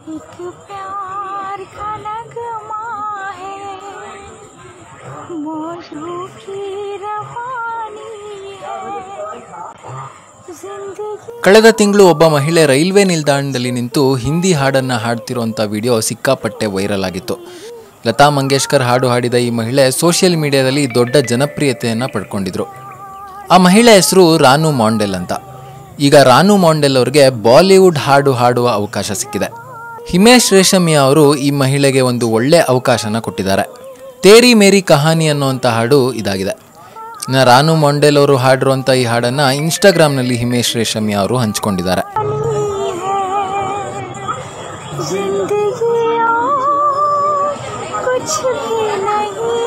एक प्यार का नगमा है मौजू की रवानी है जिंदगी ಕಳೆದ ತಿಂಗಳು ಒಬ್ಬ ಮಹಿಳೆ ರೈಲ್ವೆ ನಿಲ್ದಾಣದಲ್ಲಿ ನಿಂತು ಹಿಂದಿ ಹಾಡನ್ನು ಹಾಡ್ತಿರುವಂಥ ವಿಡಿಯೋ ಸಿಕ್ಕಾಪಟ್ಟೆ ವೈರಲ್ ಆಗಿತ್ತು ಲತಾ ಮಂಗೇಶ್ಕರ್ ಹಾಡು ಹಾಡಿದ ಈ ಮಹಿಳೆ ಸೋಷಿಯಲ್ ಮೀಡಿಯಾದಲ್ಲಿ ದೊಡ್ಡ ಜನಪ್ರಿಯತೆಯನ್ನು ಪಡ್ಕೊಂಡಿದ್ರು ಆ ಮಹಿಳೆ ಹೆಸರು ರಾನು ಮಾಂಡೆಲ್ ಅಂತ ಈಗ ರಾನು ಮಾಂಡೆಲ್ ಅವ್ರಿಗೆ ಬಾಲಿವುಡ್ ಹಾಡು ಹಾಡುವ ಅವಕಾಶ ಸಿಕ್ಕಿದೆ ಹಿಮೇಶ್ ರೇಷಮಿಯಾ ಅವರು ಈ ಮಹಿಳೆಗೆ ಒಂದು ಒಳ್ಳೆ ಅವಕಾಶನ ಕೊಟ್ಟಿದ್ದಾರೆ ತೇರಿ ಮೇರಿ ಕಹಾನಿ ಅನ್ನುವಂಥ ಹಾಡು ಇದಾಗಿದೆ ಇನ್ನು ರಾನು ಮಾಂಡೆಲ್ ಅವರು ಹಾಡಿರುವಂಥ ಈ ಹಾಡನ್ನು ಇನ್ಸ್ಟಾಗ್ರಾಮ್ನಲ್ಲಿ ಹಿಮೇಶ್ ರೇಷಮಿಯಾ ಅವರು ಹಂಚ್ಕೊಂಡಿದ್ದಾರೆ है जिंदगी और कुछ भी नहीं